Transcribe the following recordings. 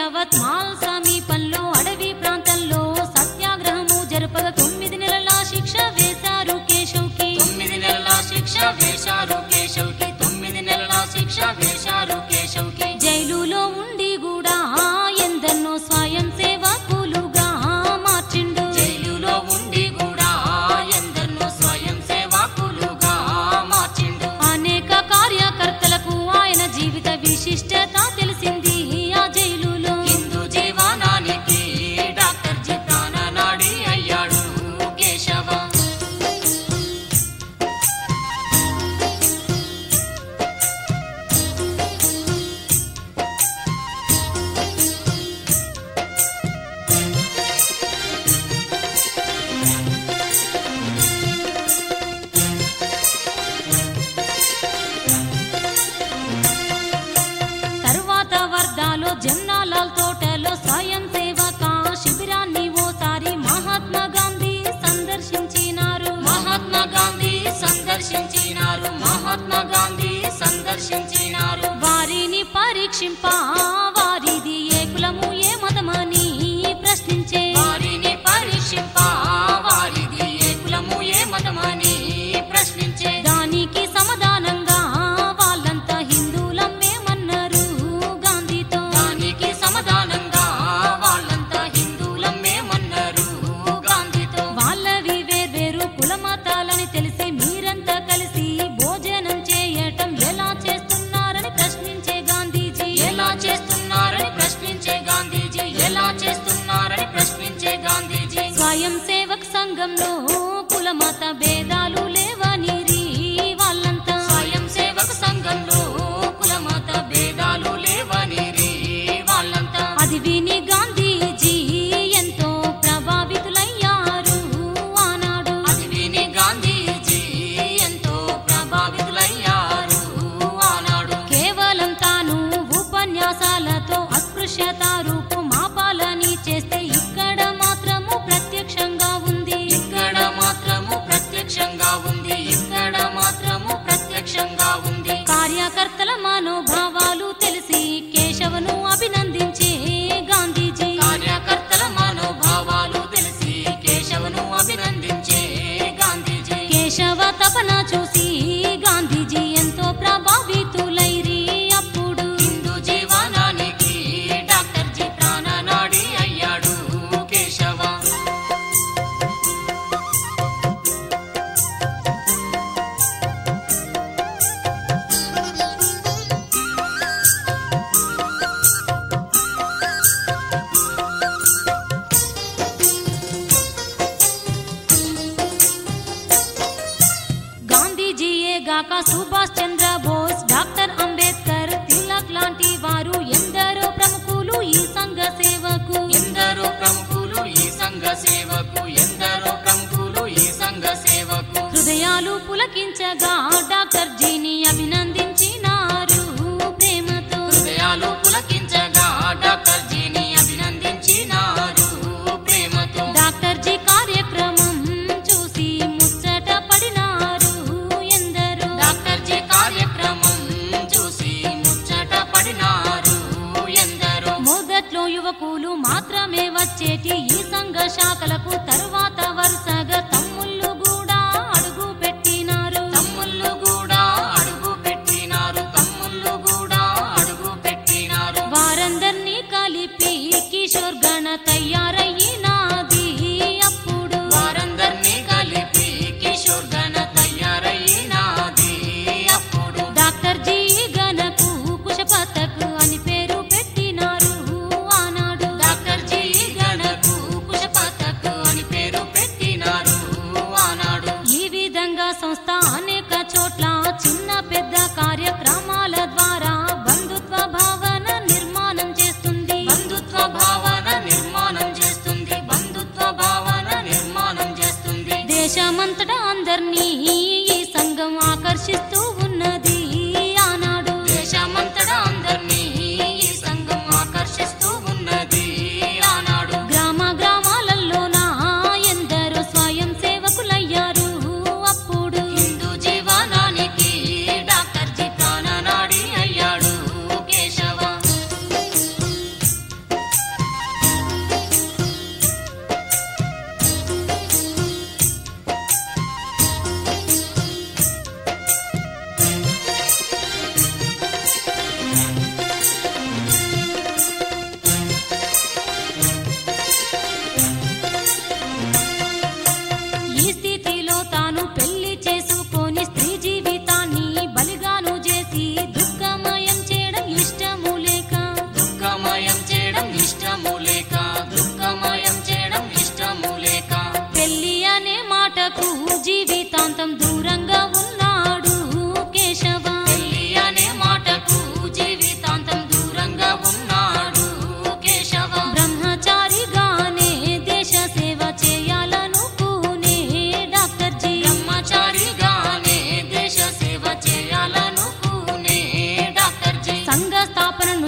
యవత్మాల్ సమీపంలో అడవి ప్రాంతంలో సత్యాగ్రహము జరపగా తొమ్మిది నెలల శిక్ష వేశారు కేశవ్కి తొమ్మిది నెలల శిక్ష వేశారు కేశవ్కి తొమ్మిది నెలల శిక్ష వేశారు కేశవ్కి జైలులో ఉండి కూడా ఎందన్నో స్వయం సేవకులుగా మార్చిండు జైలులో ఉండి కూడా ఎందరినో స్వయం సేవకులుగా మార్చిండు అనేక కార్యకర్తలకు ఆయన జీవిత విశిష్టత తెలిసింది ఆ జైలులో హిందూ జీవనానికి డాక్టర్ జీ ప్రాణనాడి అయ్యాడు కేశవ తరువాత వర్ధాలో జమ్నాలాల్ తోటలో స్వయం సేవక శిబిరాన్ని ఓసారి మహాత్మా గాంధీ సందర్శించినారు మహాత్మా గాంధీ సందర్శించినారు మహాత్మా గాంధీ సందర్శించినారు వారిని పరీక్షింప వారిది ఏ కులము ఏ మతమని ప్రశ్నించే వారిని పరీక్షింప వారిది ఏ కులము ఏ మతమని ప్రశ్నించే దానికి సమాధానంగా వాళ్ళంతా హిందువులమేమన్నారు గాంధీతో దానికి సమాధానంగా వాళ్ళంతా హిందువులమేమన్నారు గాంధీతో వాళ్ళవి వేర్వేరు కుల మతాలని తెలిసి మీరంతా కలిసి భోజనం చేయటం ఎలా చేస్తున్నారని ప్రశ్నించే గాంధీజీ ఎలా చేస్తున్నారని ప్రశ్నించే గాంధీజీ ఎలా చేస్తున్నారని ప్రశ్నించే గాంధీజీ స్వయం సేవక్ సంఘంలో కుల మత భేదాలు లేవని వాళ్ళంతా స్వయం సేవక సంఘంలో కుల మత భేదాలు లేవని రీ వాళ్ళంతా అది విని గాంధీజీ ఎంతో ప్రభావితులయ్యారు ఆనాడు అది విని గాంధీజీ ఎంతో ప్రభావితులయ్యారు ఆనాడు కేవలం తాను ఉపన్యాసాలతో అస్పృశ్యత రూపు మాపాలని చేస్తే ఇక్కడ మాత్రము ప్రత్యక్షంగా ఉంది ఇక్కడ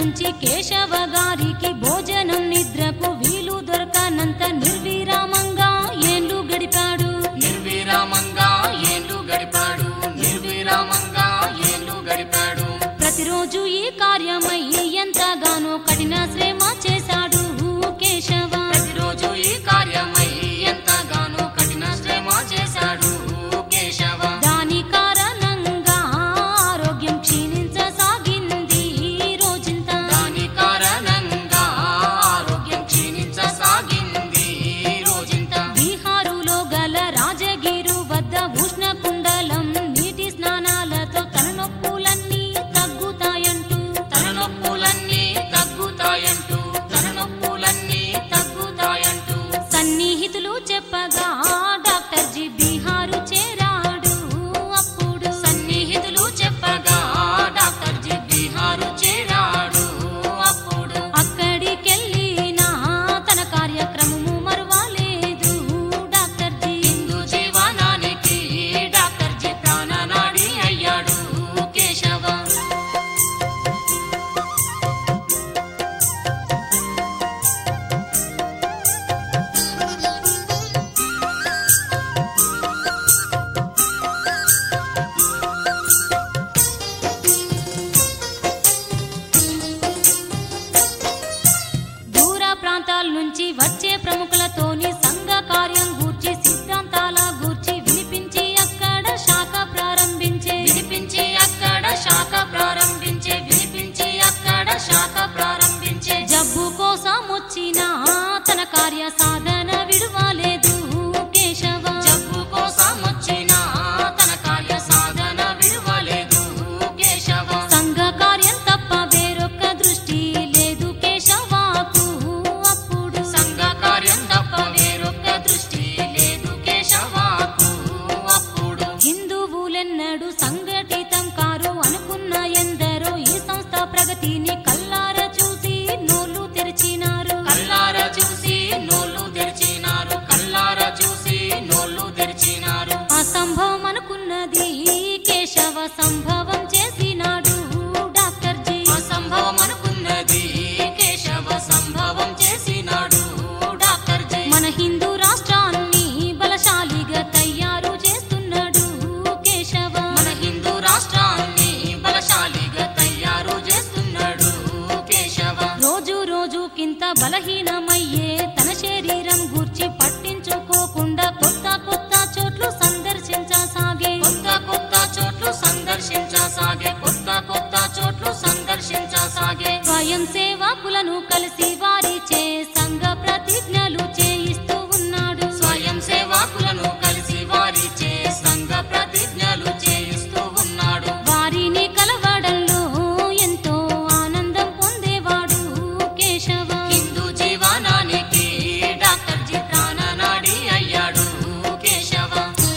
నుంచి కేశవ గారికి భోజనం నిద్రకు వీలు దొరకనంత నిర్విరామంగా ఏండ్లు గడిపాడు నిర్విరామంగా ఏళ్ళు గడిపాడు నిర్విరామంగా ఏళ్ళు గడిపాడు ప్రతిరోజు ఈ కార్యమై ఎంతగానో కఠిన శ్రమ చేశాడు కేశవ ప్రతిరోజు ఈ కార్యమై ఎంతగానో కఠిన శ్రమ చేశాడు కేశవ దాని కారణంగా ఆరోగ్యం క్షీణించసాగింది రోజంతా దాని కారణంగా ఆరోగ్యం క్షీణించసాగింది రోజంత బీహారులో గల రాజగిరు వద్ద ఉష్ణ కుండలం నీటి స్నానాలతో తలనొప్పులన్నీ తగ్గుతాయంటూ తన నొప్పులన్నీ తగ్గుతాయంటూ తన నొప్పులన్నీ తగ్గుతాయంటూ సన్నిహితులు చెప్పగా డాక్టర్ జీ బీహారు చేరాడు అప్పుడు సన్నిహితులు చెప్పగా డాక్టర్ జి బీహారు చేరాడు అప్పుడు అక్కడికెళ్ళినా తన కార్యక్రమము మరువలేదు డాక్టర్ జీ హిందూ జీవనానికి డాక్టర్ జి ప్రాణనాడి అయ్యాడు కేశవ దూర ప్రాంతాల నుంచి వచ్చే ప్రముఖులతోని సంఘ కార్యం గూర్చి సిద్ధాంతాల గూర్చి వినిపించి అక్కడ శాఖ ప్రారంభించే వినిపించి అక్కడ శాఖ ప్రారంభించే వినిపించి అక్కడ శాఖ ప్రారంభించే జబ్బు కోసం వచ్చిన తన కార్య సాధన విడువలేదు కేశవ జబ్బు కోసం వచ్చిన తన కార్య సాధన విడువలేదు కేశవ సంఘ కార్యం తప్ప వేరొక్క దృష్టి లేదు కేశవాకు అప్పుడు సంఘ కార్యం తప్ప వేరొక్క దృష్టి లేదు కేశవాకు అప్పుడు హిందువులెన్నడు సంఘటితం కారు అనుకున్న ఎందరో ఈ సంస్థ ప్రగతిని కల్లార చూసి నోళ్ళు తెరిచినారు కల్లార చూసి నోళ్ళు తెరిచినారు కల్లార చూసి నోళ్ళు తెరిచినారు అసంభవం అనుకున్నది కేశవ సంభవం చేసినాడు డాక్టర్ జీ అసంభవం అనుకున్నది కేశవ సంభవం చేసినాడు డాక్టర్ జి మన హిందూ రాష్ట్రాన్ని బలశాలిగా తయారు చేస్తున్నాడు కేశవ మన హిందూ రాష్ట్రాన్ని బలశాలిగా తయారు చేస్తున్నాడు కేశవ రోజు రోజుకింత బలహీనమయ్యే తన శరీరం గూర్చి పట్టించుకోకుండా కొత్త కొత్త చోట్లు సందర్శించసాగే కొత్త కొత్త చోట్లు సందర్శించసాగే కొత్త కొత్త చోట్లు సందర్శించసాగే స్వయం సేవకులను కలిసి వారిచే సంఘ ప్రతిజ్ఞలు చేయిస్తూ ఉన్నాడు స్వయం సేవకులను కలిసి వారిచే సంఘ ప్రతిజ్ఞలు చేయిస్తూ ఉన్నాడు వారిని కలవడంలో ఎంతో ఆనందం పొందేవాడు కేశవ హిందూ జీవనానికి డాక్టర్ జి ప్రాణనాడి అయ్యాడు కేశవ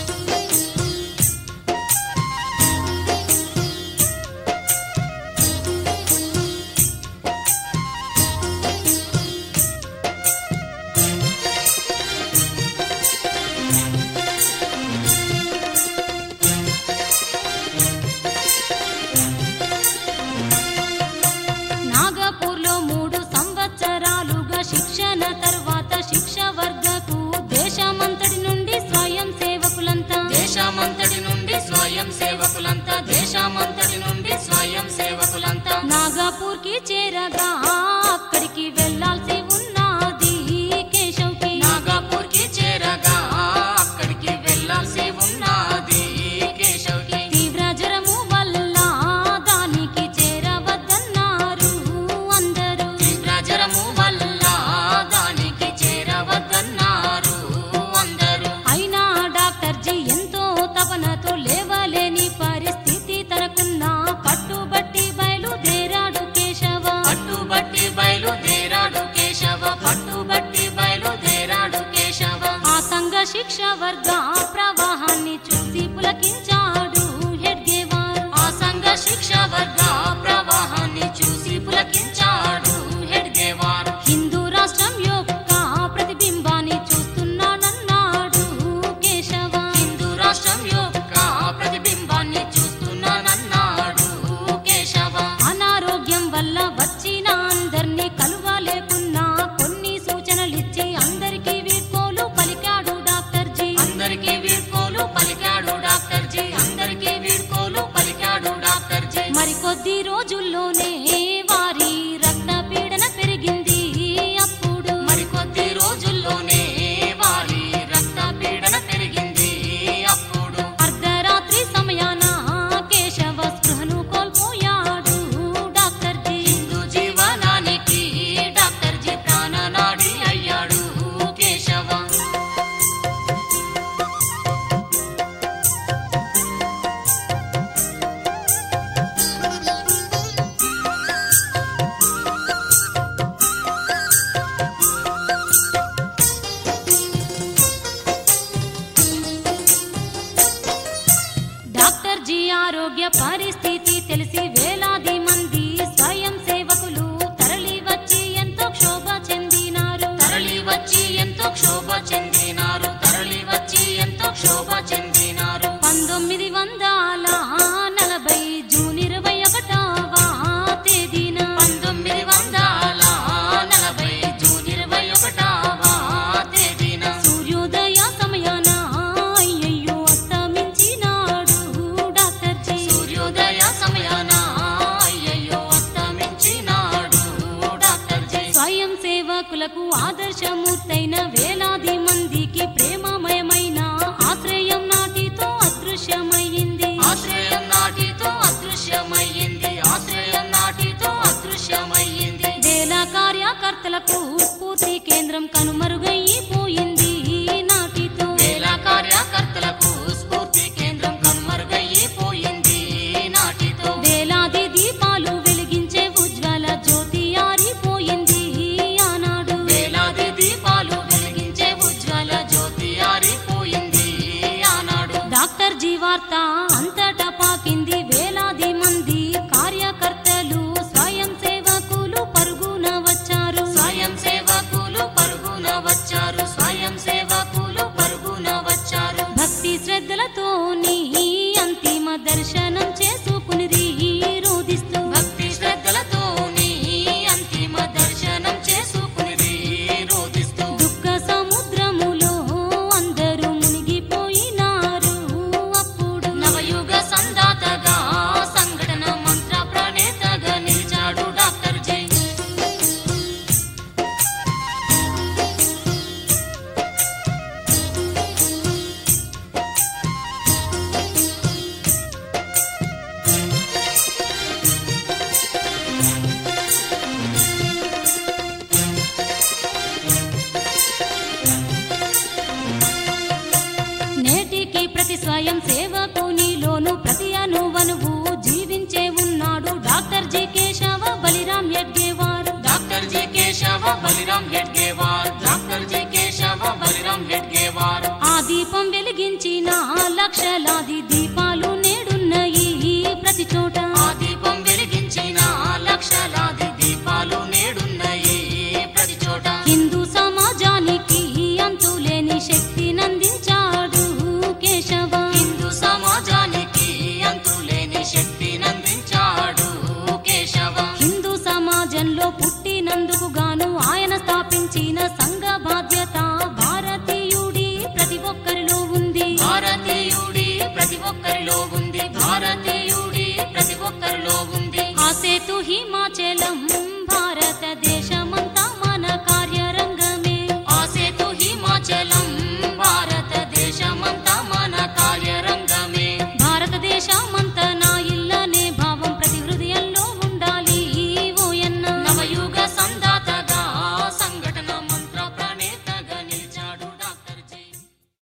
నాగపూర్లో మూడు సంవత్సరాలుగా శిక్షణ తర్వాత శిక్ష వర్గకు దేశమంతటి నుండి స్వయం సేవకులంతా దేశమంతటి నుండి స్వయం సేవకులంతా దేశమంతటి నుండి స్వయం సేవకులంతా నాగపూర్ కి చేరగా అక్కడికి వెళ్ళాల్సి ఉన్నది కేశవ్కి నాగపూర్ కి చేరగా అక్కడికి వెళ్ళాల్సి ఉన్నది కేశవ్కి తీవ్ర జ్వరము వల్ల దానికి చేరవద్దన్నారు అందరూ తీవ్ర జ్వరము వల్ల దానికి చేరవద్దన్నారు అందరూ అయినా డాక్టర్ జీ ఎంతో తపనతో లేవలేని పరిస్థితి తనకున్న పట్టుబట్టి బయలుదేరాడు కేశవ పట్టుబట్టి బయలుదేరాడు కేశవ పట్టుబట్టి బయలుదేరాడు కేశవ ఆ సంఘ శిక్ష వర్గ ప్రవాహాన్ని చూసి పులకించాడు హెడ్గేవారు ఆ సంఘ శిక్ష వర్గ ప్రవాహాన్ని చూసి పులకించాడు హెడ్గేవార్ హిందూ రాష్ట్రం యొక్క ప్రతిబింబాన్ని చూస్తున్నానన్నాడు కేశవ హిందూ రాష్ట్రం యొక్క ప్రతిబింబాన్ని చూస్తున్నానన్నాడు కేశవ అనారోగ్యం వల్ల వచ్చిన కొద్ది రోజుల్లోనే వారి రక్త పీడన పెరిగింది అప్పుడు మరికొద్ది రోజుల్లోనే వారి రక్త పీడన పెరిగింది అప్పుడు అర్ధరాత్రి సమయాన కేశవ స్పృహను కోల్పోయాడు డాక్టర్ జీ హిందూ జీవనానికి డాక్టర్ జీ ప్రాణనాడి అయ్యాడు కేశవ డాక్టర్ జీ ఆరోగ్య పరిస్థితి తెలిసి వేలాది మంది స్వయం సేవకులు తరలి వచ్చి ఎంతో క్షోభ చెందినారు తరలి వచ్చి ఎంతో క్షోభ చెందినారు తరలి వచ్చి ఎంతో క్షోభ చెందినారు పంతొమ్మిది వందల నలభై జూన్ ఇరవై ఒకటవ తేదీన పంతొమ్మిది వందల నలభై జూన్ ఇరవై ఒకటవ తేదీన సూర్యోదయ సమయాన అయ్యయ్యో అస్తమించినాడు డాక్టర్ జీ సూర్యోదయ సమయాన అయ్యయ్యో అస్తమించినాడు డాక్టర్ జీ స్వయం సేవకులకు ఆదర్శమూర్తైన వేలాది మందికి ప్రేమమయమైన ఆశ్రయం నాటితో అదృశ్యమయ్యింది ఆశ్రయం నాటితో అదృశ్యమయ్యింది ఆశ్రయం నాటితో అదృశ్యమయ్యింది వేల కార్యకర్తలకు స్ఫూర్తి కేంద్రం కనుమరుగైపోయింది నాటితో వేల కార్యకర్తలకు స్ఫూర్తి కేంద్రం కనుమరుగైపోయింది నాటితో వేలాది దీపాలు వెలిగించే ఉజ్వల జ్యోతి ఆరిపోయింది ఆనాడు వేలాది దీపాలు వెలిగించే ఉజ్వల జ్యోతి ఆరిపోయింది ఆనాడు డాక్టర్ జీ వార్త అంతటా పాకింది వేలాది మంది కార్యకర్తలు స్వయం సేవకులు పరుగున వచ్చారు స్వయం సేవకులు పరుగున వచ్చారు స్వయం సేవకులు పరుగున వచ్చారు భక్తి శ్రద్ధలతోని అంతిమ దర్శనం చేసుకునిది రోదిస్తూ భక్తి శ్రద్ధలతోని అంతిమ దర్శనం చేసుకుని రోధిస్తూ దుఃఖ సముద్రములో అందరూ మునిగిపోయినారు అప్పుడు నవయుగ సందాతగా సంఘటన మంత్ర ప్రణేతగా నిలిచాడు డాక్టర్ జీ నేటికి ప్రతి స్వయం సేవకునిలోను ప్రతి అనువనువు జీవించే ఉన్నాడు doctor ji Keshava Baliram Hedgewar doctor ji Keshava Baliram Hedgewar doctor ji Keshava Baliram Hedgewar ఆ దీపం వెలిగించిన లక్షలాది దీపాలు నేడున్నాయి ప్రతి చోట ఆ దీపం వెలిగించిన లక్షలాది దీపాలు నేడున్నాయి ప్రతి చోట హిందూ సమాజానికి అంతులేని శక్తి నందించాడు కేశవ హిందూ సమాజానికి అంతులేని శక్తి నందించాడు కేశవ హిందూ సమాజంలో పుట్టినందుకు గాను ఆయన స్థాపించిన సంఘ బాధ్యత భారతీయుడి ప్రతి ఒక్కరిలో ఉంది భారతీయుడి ప్రతి ఒక్కరిలో ఉంది భారతీయుడి ప్రతి ఒక్కరిలో ఉంది ఆ సేతు హిమాచలం